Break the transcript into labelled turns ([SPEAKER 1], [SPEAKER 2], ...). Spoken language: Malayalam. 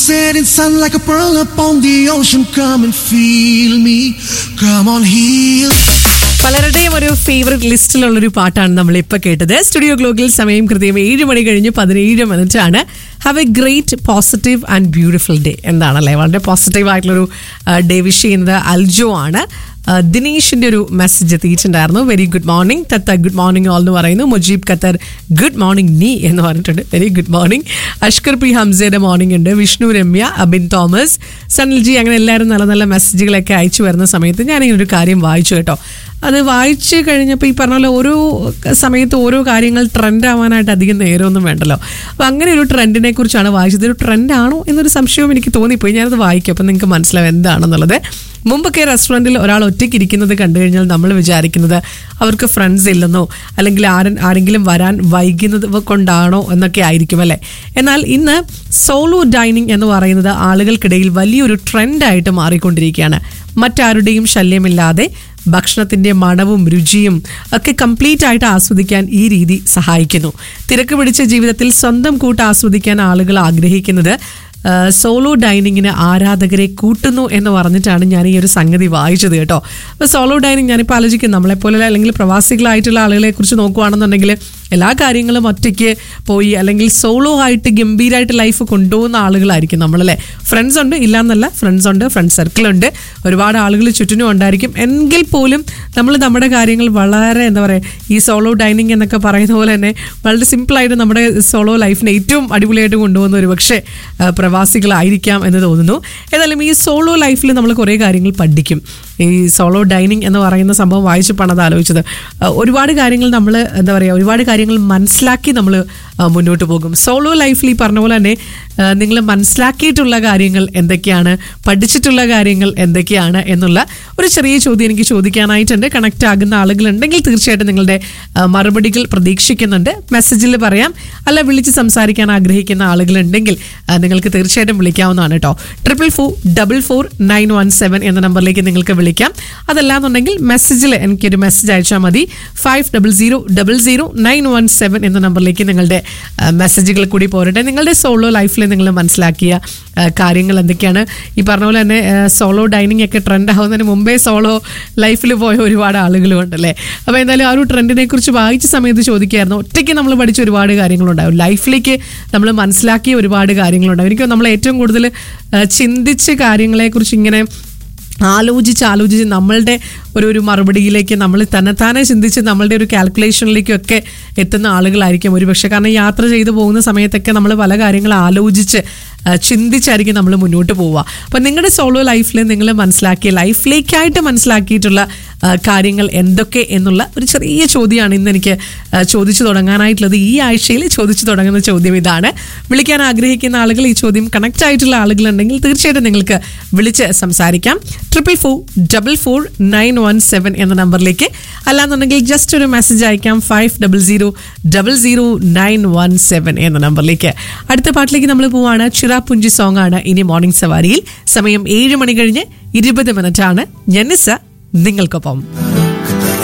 [SPEAKER 1] setting sun like a pearl upon the ocean. Come and feel me. Come on, heal.
[SPEAKER 2] പലരുടെയും ഒരു ഫേവററ്റ് ലിസ്റ്റിലുള്ള ഒരു പാട്ടാണ് നമ്മൾ ഇപ്പൊ കേട്ടത് സ്റ്റുഡിയോ ഗ്ലോക്കിൽ സമയം കൃത്യം ഏഴ് മണി കഴിഞ്ഞ് പതിനേഴ് മിനിറ്റ് ആണ് have a great positive and beautiful day എന്താണല്ലേ വളരെ പോസിറ്റീവ് ആയിട്ടുള്ളൊരു ഡേ വിഷ് ചെയ്യുന്നത് അൽജോ ആണ് ആ, ദിനേഷിന്റെ ഒരു മെസ്സേജ് എത്തിയിട്ടുണ്ടായിരുന്നു വെരി ഗുഡ് മോർണിംഗ് തത്ത ഗുഡ് മോർണിംഗ് ഓൾ എന്ന് പറയുന്നു മുജീബ് ഖത്തർ ഗുഡ് മോർണിംഗ് നീ എന്ന് പറഞ്ഞിട്ടുണ്ട് very good morning Ashkar P ഹംസയുടെ മോർണിംഗ് ഉണ്ട് വിഷ്ണു രമ്യ അബിൻ തോമസ് സനൽജി അങ്ങനെ എല്ലാവരും നല്ല നല്ല മെസ്സേജുകളൊക്കെ അയച്ചു വരുന്ന സമയത്ത് ഞാനിങ്ങനെ ഒരു കാര്യം വായിച്ചു കേട്ടോ അത് വായിച്ച് കഴിഞ്ഞപ്പോൾ ഈ പറഞ്ഞ പോലെ ഓരോ സമയത്ത് ഓരോ കാര്യങ്ങൾ ട്രെൻഡ് ആവാനായിട്ട് അധികം നേരമൊന്നും വേണ്ടല്ലോ അപ്പോൾ അങ്ങനെ ഒരു ട്രെൻഡിനെ കുറിച്ചാണ് വായിച്ചത് ഒരു ട്രെൻഡ് ആണോ എന്നൊരു സംശയവും എനിക്ക് തോന്നിപ്പോയി ഞാനത് വായിക്കും അപ്പം നിങ്ങൾക്ക് മനസ്സിലാവും എന്താണെന്നുള്ളത് മുമ്പൊക്കെ റെസ്റ്റോറൻറ്റിൽ ഒരാൾ ഒറ്റയ്ക്ക് ഇരിക്കുന്നത് കണ്ടു കഴിഞ്ഞാൽ നമ്മൾ വിചാരിക്കുന്നത് അവർക്ക് ഫ്രണ്ട്സ് ഇല്ലെന്നോ അല്ലെങ്കിൽ ആരും ആരെങ്കിലും വരാൻ വൈകുന്നത് കൊണ്ടാണോ എന്നൊക്കെ ആയിരിക്കും അല്ലേ എന്നാൽ ഇന്ന് സോളോ ഡൈനിങ് എന്ന് പറയുന്നത് ആളുകൾക്കിടയിൽ വലിയൊരു ട്രെൻഡായിട്ട് മാറിക്കൊണ്ടിരിക്കുകയാണ് മറ്റാരുടെയും ശല്യമില്ലാതെ ഭക്ഷണത്തിന്റെ മണവും രുചിയും ഒക്കെ കംപ്ലീറ്റ് ആയിട്ട് ആസ്വദിക്കാൻ ഈ രീതി സഹായിക്കുന്നു തിരക്ക് പിടിച്ച ജീവിതത്തിൽ സ്വന്തം കൂട്ട് ആസ്വദിക്കാൻ ആളുകൾ ആഗ്രഹിക്കുന്നത് ആ, സോളോ ഡൈനിങ്ങിന് ആരാധകരെ കൂട്ടുന്നു എന്ന് പറഞ്ഞിട്ടാണ് ഞാൻ ഈ ഒരു സംഗതി വായിച്ചത് കേട്ടോ അപ്പോൾ സോളോ ഡൈനിങ് ഞാനിപ്പോൾ ആലോചിക്കും നമ്മളെപ്പോലെ അല്ലെങ്കിൽ പ്രവാസികളായിട്ടുള്ള ആളുകളെ കുറിച്ച് നോക്കുകയാണെന്നുണ്ടെങ്കിൽ എല്ലാ കാര്യങ്ങളും ഒറ്റയ്ക്ക് പോയി അല്ലെങ്കിൽ സോളോ ആയിട്ട് ഗംഭീരമായിട്ട് ലൈഫ് കൊണ്ടുപോകുന്ന ആളുകളായിരിക്കും നമ്മളല്ലേ ഫ്രണ്ട്സ് ഉണ്ട് ഇല്ലാന്നല്ല ഫ്രണ്ട്സ് ഉണ്ട് ഫ്രണ്ട് സർക്കിളുണ്ട് ഒരുപാട് ആളുകൾ ചുറ്റിനും ഉണ്ടായിരിക്കും എങ്കിൽ പോലും നമ്മൾ നമ്മുടെ കാര്യങ്ങൾ വളരെ എന്താ പറയുക ഈ സോളോ ഡൈനിങ് എന്നൊക്കെ പറയുന്ന പോലെ തന്നെ വളരെ സിമ്പിളായിട്ട് നമ്മുടെ സോളോ ലൈഫിനെ ഏറ്റവും അടിപൊളിയായിട്ട് കൊണ്ടുപോകുന്ന ഒരു പക്ഷേ ആ, പ്രവാസികളായിരിക്കാം എന്ന് തോന്നുന്നു ഏതായാലും ഈ സോളോ ലൈഫിൽ നമ്മൾ കുറേ കാര്യങ്ങൾ പഠിക്കും ഈ സോളോ ഡൈനിങ് എന്ന് പറയുന്ന സംഭവം വായിച്ചപ്പോഴാണ് അത് ആലോചിച്ചത് ആ, ഒരുപാട് കാര്യങ്ങൾ നമ്മൾ എന്താ പറയുക ഒരുപാട് കാര്യങ്ങൾ മനസ്സിലാക്കി നമ്മൾ മുന്നോട്ട് പോകും സോളോ ലൈഫിൽ ഈ പറഞ്ഞ പോലെ തന്നെ നിങ്ങൾ മനസ്സിലാക്കിയിട്ടുള്ള കാര്യങ്ങൾ എന്തൊക്കെയാണ് പഠിച്ചിട്ടുള്ള കാര്യങ്ങൾ എന്തൊക്കെയാണ് എന്നുള്ള ഒരു ചെറിയ ചോദ്യം എനിക്ക് ചോദിക്കാനായിട്ടുണ്ട് കണക്ട് ആകുന്ന ആളുകളുണ്ടെങ്കിൽ തീർച്ചയായിട്ടും നിങ്ങളുടെ ആ, മറുപടികൾ പ്രതീക്ഷിക്കുന്നുണ്ട് മെസ്സേജിൽ പറയാം അല്ല വിളിച്ച് സംസാരിക്കാൻ ആഗ്രഹിക്കുന്ന ആളുകളുണ്ടെങ്കിൽ ആ, നിങ്ങൾക്ക് തീർച്ചയായിട്ടും വിളിക്കാവുന്നതാണ് കേട്ടോ triple four double four nine one seven എന്ന നമ്പറിലേക്ക് നിങ്ങൾക്ക് വിളിക്കാം അതല്ലാന്നുണ്ടെങ്കിൽ മെസ്സേജിൽ എനിക്കൊരു മെസ്സേജ് അയച്ചാൽ മതി five double zero double zero nine one seven എന്ന നമ്പറിലേക്ക് നിങ്ങളുടെ ആ, മെസ്സേജുകൾ കൂടി പോരട്ടെ നിങ്ങളുടെ സോളോ ലൈഫിൽ നിങ്ങൾ മനസ്സിലാക്കിയ ആ, കാര്യങ്ങൾ എന്തൊക്കെയാണ് ഈ പറഞ്ഞ പോലെ തന്നെ സോളോ ഡൈനിങ് ഒക്കെ ട്രെൻഡ് ആവുന്നതിന് മുമ്പേ സോളോ ലൈഫിൽ പോയ ഒരുപാട് ആളുകളും ഉണ്ടല്ലേ അപ്പോൾ എന്തായാലും ആ ഒരു ട്രെൻഡിനെ കുറിച്ച് വായിച്ച സമയത്ത് ചോദിക്കുകയായിരുന്നു ഒറ്റയ്ക്ക് നമ്മൾ പഠിച്ച ഒരുപാട് കാര്യങ്ങളുണ്ടാവും ലൈഫിലേക്ക് നമ്മൾ മനസ്സിലാക്കിയ ഒരുപാട് കാര്യങ്ങളുണ്ടാവും എനിക്ക് നമ്മൾ ഏറ്റവും കൂടുതൽ ആ, ചിന്തിച്ച് കാര്യങ്ങളെക്കുറിച്ച് ഇങ്ങനെ ആലോചിച്ച് ആലോചിച്ച് നമ്മളുടെ ഒരു ഒരു മറുപടിയിലേക്ക് നമ്മൾ തന്നെത്താനെ ചിന്തിച്ച് നമ്മളുടെ ഒരു കാൽക്കുലേഷനിലേക്കൊക്കെ എത്തുന്ന ആളുകളായിരിക്കും ഒരുപക്ഷെ കാരണം യാത്ര ചെയ്തു പോകുന്ന സമയത്തൊക്കെ നമ്മൾ പല കാര്യങ്ങൾ ആലോചിച്ച് ആ, ചിന്തിച്ചായിരിക്കും നമ്മൾ മുന്നോട്ട് പോവുക അപ്പം നിങ്ങളുടെ സോളോ ലൈഫിൽ നിങ്ങൾ മനസ്സിലാക്കിയ ലൈഫിലേക്കായിട്ട് മനസ്സിലാക്കിയിട്ടുള്ള ആ, കാര്യങ്ങൾ എന്തൊക്കെ എന്നുള്ള ഒരു ചെറിയ ചോദ്യമാണ് ഇന്ന് എനിക്ക് ആ, ചോദിച്ചു തുടങ്ങാനായിട്ടുള്ളത് ഈ ആഴ്ചയിൽ ചോദിച്ചു തുടങ്ങുന്ന ചോദ്യം ഇതാണ് വിളിക്കാൻ ആഗ്രഹിക്കുന്ന ആളുകൾ ഈ ചോദ്യം കണക്ട് ആയിട്ടുള്ള ആളുകളുണ്ടെങ്കിൽ തീർച്ചയായിട്ടും നിങ്ങൾക്ക് വിളിച്ച് സംസാരിക്കാം triple four double four nine one seven എന്ന നമ്പറിലേക്ക് അല്ലാന്നുണ്ടെങ്കിൽ ജസ്റ്റ് ഒരു മെസ്സേജ് അയക്കാം five double zero double zero nine one seven എന്ന നമ്പറിലേക്ക് അടുത്ത പാട്ടിലേക്ക് നമ്മൾ പോവാണ് ചിറാപുഞ്ചി സോങ് ആണ് ഇനി മോർണിംഗ് സവാരിയിൽ സമയം ഏഴ് മണി കഴിഞ്ഞ് ഇരുപത് മിനിറ്റ് ആണ് ജനിസ നിങ്ങൾക്കൊപ്പം